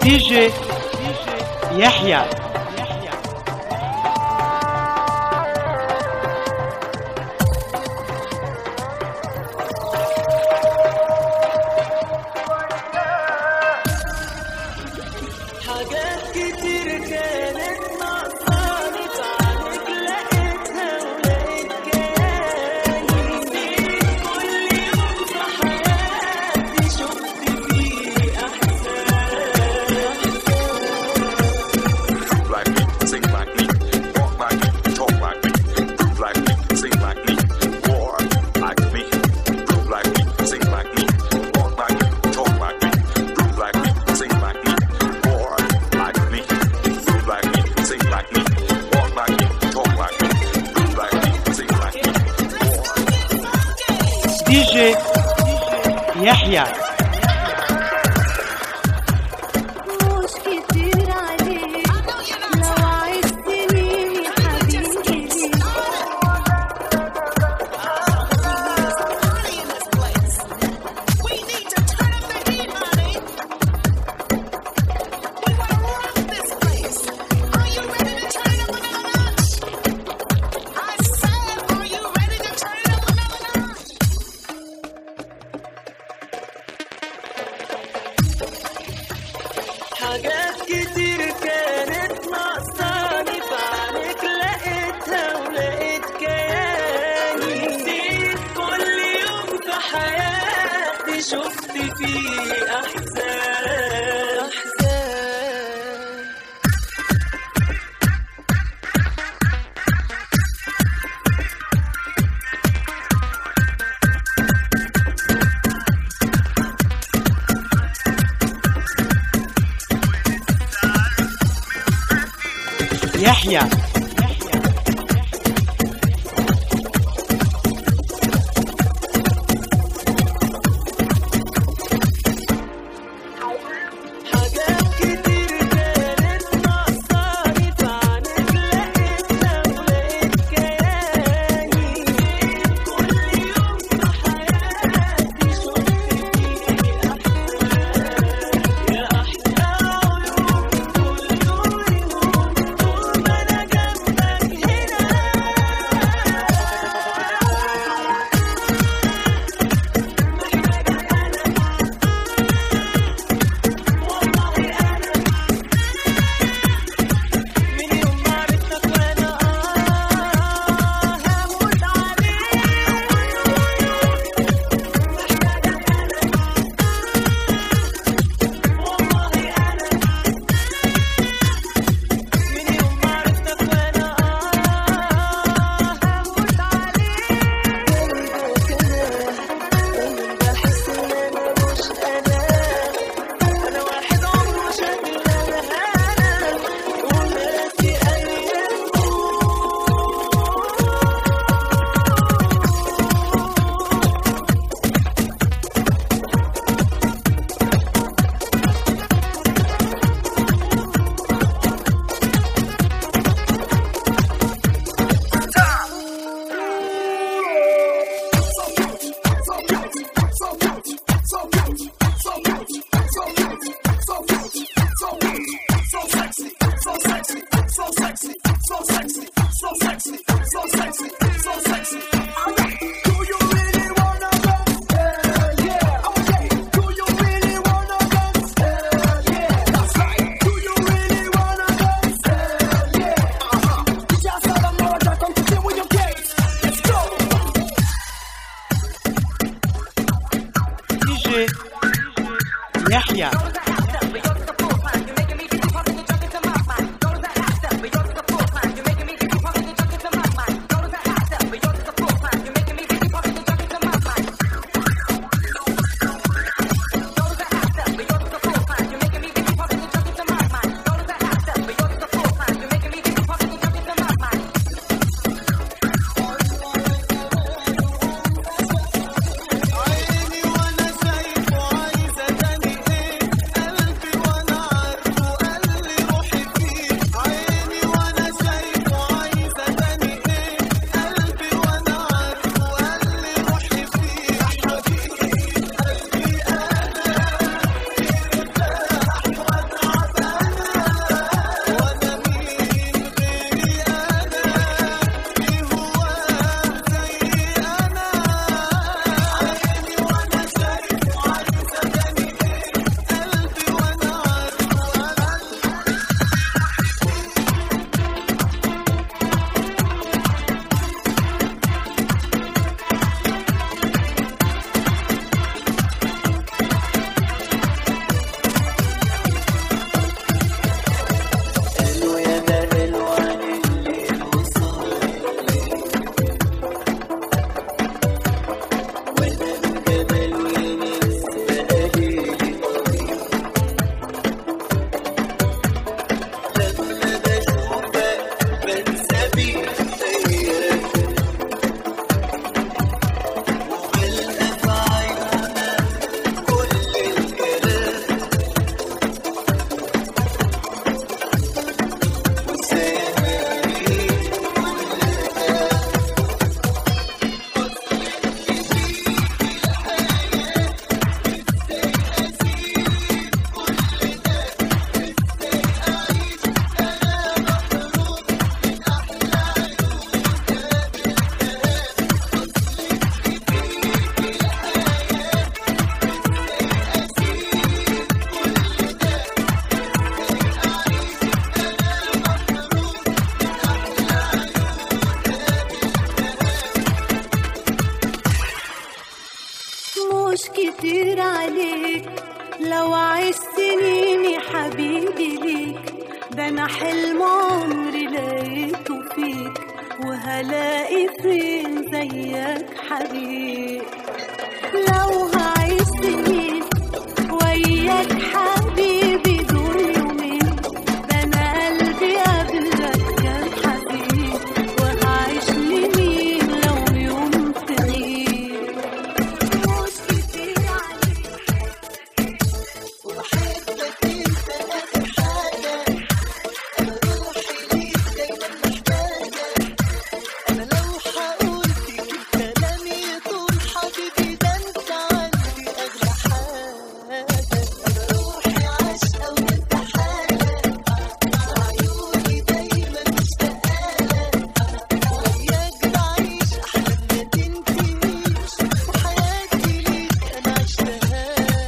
دي جي يحيى حاجات كتير كانت ناقصاني عنك لقيتها ولقيت كياني كل يوم في حياتي شفت فيه احسان like me, sing like me, walk like me, talk like me, groove like me, sing like me, war like me, groove like me, sing like me, walk like me, talk like me, groove like me, sing like me, war like me, groove like me, sing like me, walk like me, talk like me, groove like me, sing like me, war. دي جي يحيى مش كتير عليك لو عشتني يا حبيبي حاجات كتير كانت ناقصاني فعنك لقيتها ولقيت كياني نسيت كل يوم في حياتي شفت فيه احزان احزان يحيى حاجات كتير كانت ناقصاني فعنك لقيتها ولقيت كياني كل يوم في حياتي شفت فيه أحزان يا أحلى عيون كل يوم طول ما أنا جنبك هنا والله أنا من يوم ما عرفتك وأنا آه هموت عليك والله أنا من يوم ما عرفتك وأنا آه هموت عليك دايما بحس إن أنا مش أنا أنا واحد عمره شكل أنا أنا وناسي أيامه دي جي يحيى بيها الايام وبلقى في عيونها كل الكلام وسامع بيه كل ده مش كتير عليك لو عشت سنيني حبيبي ليك ده انا حلم عمري لقيته فيك وهلاقي فين زيك حبيب لو هعيش سنين وياك حبيبي دول يومين ده انا قلبي قبلك كان حبيب وهعيش لمين لو يوم تغيب مش كتير عليك وبحبك انت اخر حاجة انا روحي ليك دايما محتاجة انا لو هقول فيك الكلام يطول حبيبي ده انت عندي اغلى حاجة انا روحي عاشقة وانت حالة عيوني دايما مشتاقة وياك بعيش احلام ما تنتهيش وحياتي ليك انا عشتها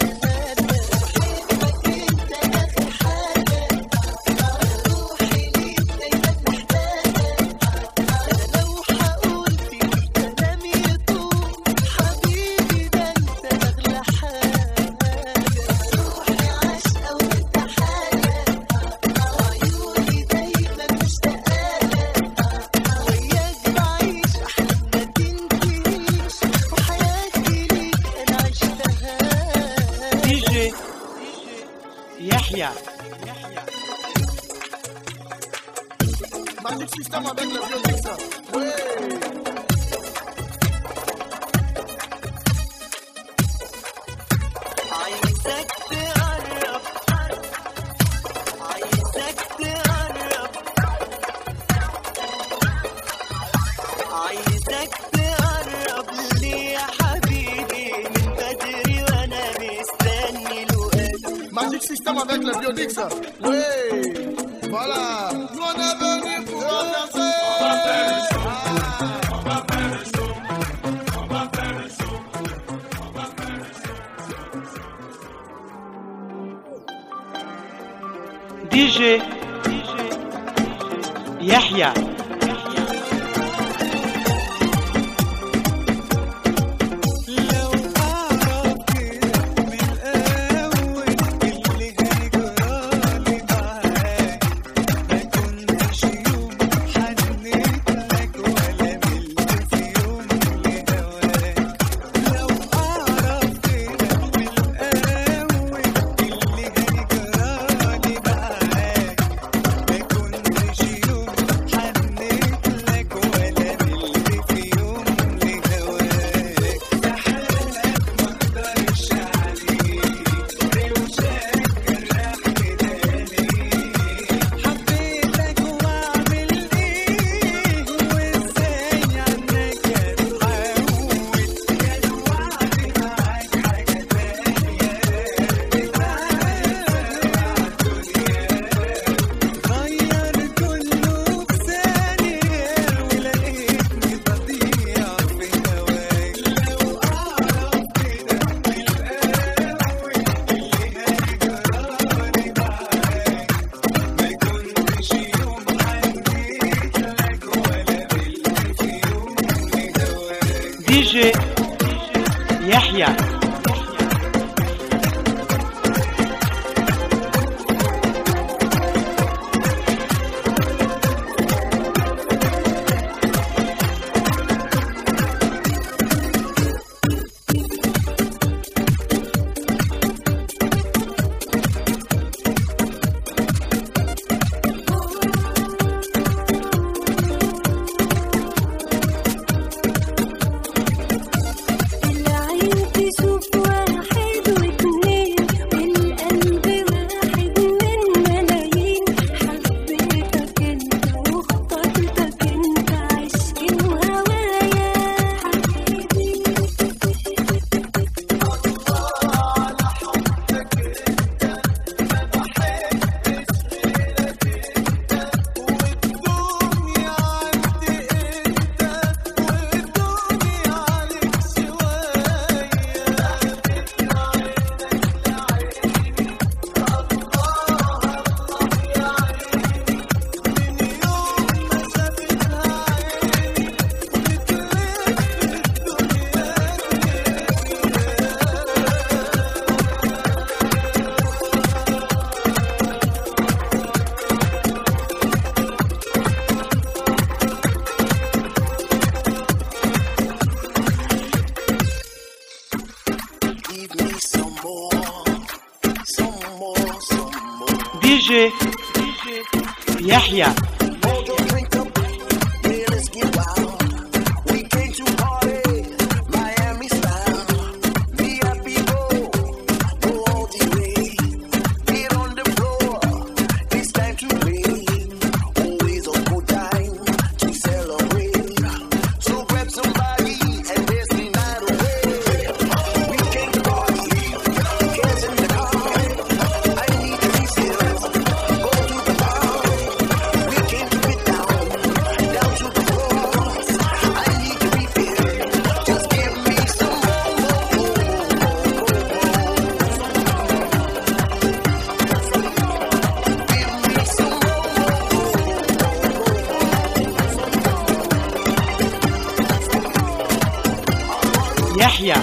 بحبك انت اخر حاجة روحي ليك دايما محتاجة انا لو هقول فيك الكلام يطول حبيبي ده انت اغلى حاجة روحي عاشقة وانت حالة عيوني دايما مشتاقة وياك بعيش احلام ما تنتهيش وحياتي ليك انا عشتها دي جي يحيى Magic system avec le vieux mixeur. Ouais. عايزك تقرب عايزك تقرب عايزك تقرب لي يا حبيبي من بدري وانا مستني الوقت Magic system avec le vieux mixeur. Oui. Voilà. Nous on est venus pour danser. دي جي يحيى لو أعرف كده من الأول اللي هيجرالي معاك ما كنتش يوم حنيت لك ولا ملت في يوم لهواك لو أعرف كده من الأول اللي هيجرالي معاك ما كنتش يوم حنيت لك ولا ملت في يوم لهواك ده حالك مقدرش عليه روشك جرحني تاني حبيتك واعمل ايه وازاي عنك اتحول كان وعدي معاك حاجة تانية غير كله بثانية ولقيتني بضيع في هواك لو أعرف كده من الأول اللي هيجرالي معاك ما كنتش يوم حنيت لك ولا ملت في يوم لهواك دي جي يحيى جي يحيى Hold your drink up, yeah, let's get wild. We came to party, Miami style. VIP go, go all the way. Get on the floor, it's time to play. Always a good time to celebrate. So grab somebody and dance the night away. We came to party, cares in the car. I need a refill, go to the bar. We came to get down, down to the floor. I need to refill. Just give me some more. Give me some يحيى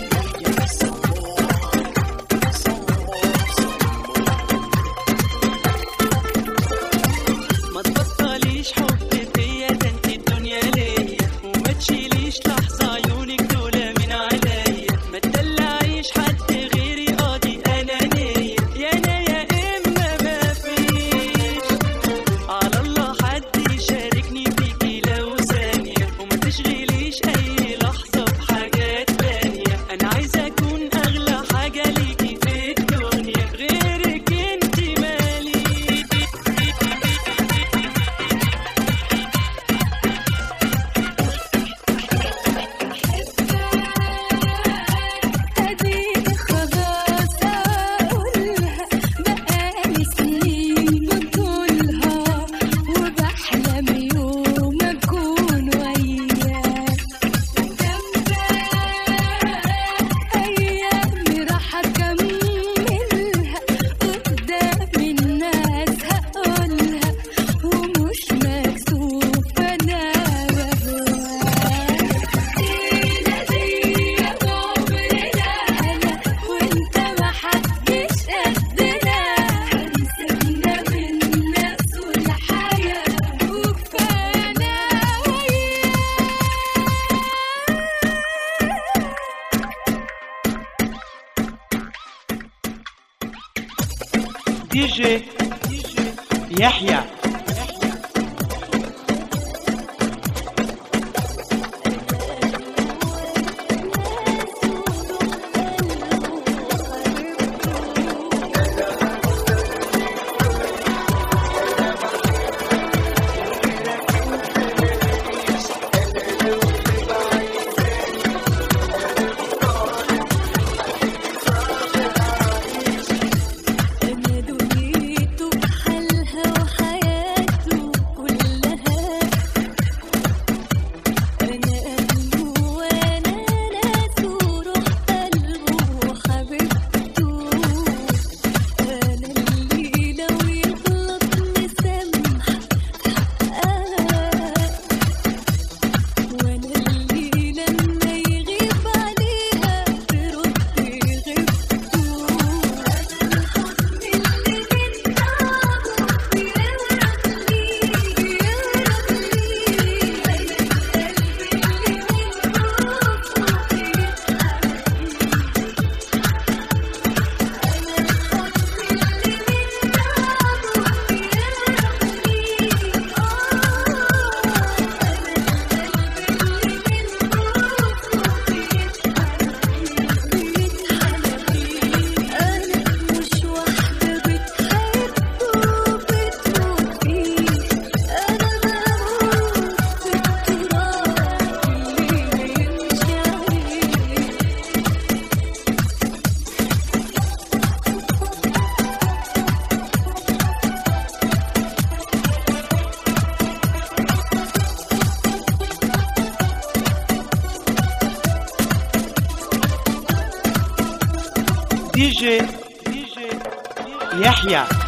ما تبطليش حب فيا ده انت الدنيا ليا وما تشيليش لحظة عيونك دول من عليا ما تدلعيش حد غيري قاضي أنانية يا أنا يا إما ما فيش على الله حد يشاركني فيكي لو ثانية وما تشغليش أي لحظة بحاجات تانية أنا عايزة أكون أغلى حاجة ليكي في الدنيا غيرك انت مالي أديك خلاص أقولها بقالي سنين بطولها وبحلم يوم أكون وياك أيامي راح أكملها قدام الناس هقولها ومش مكسوف أنا بهواك دينا دي عمرنا أنا وأنت محدش قدنا هنسيبنا من الناس والحياة وكفانا دي جي يحيى أنا دنيته بحالها وحياته كلها أنا أهله وأنا ناسه روح قلبه وحبيبته أنا اللي لو يغلط مسامحة حقها وأنا اللي لما يغيب عليها ترد غيبته أنا مش واحدة بتحبه وبتموت فيه أنا بموت في التراب اللي بيمشي عليه دي جي يحيى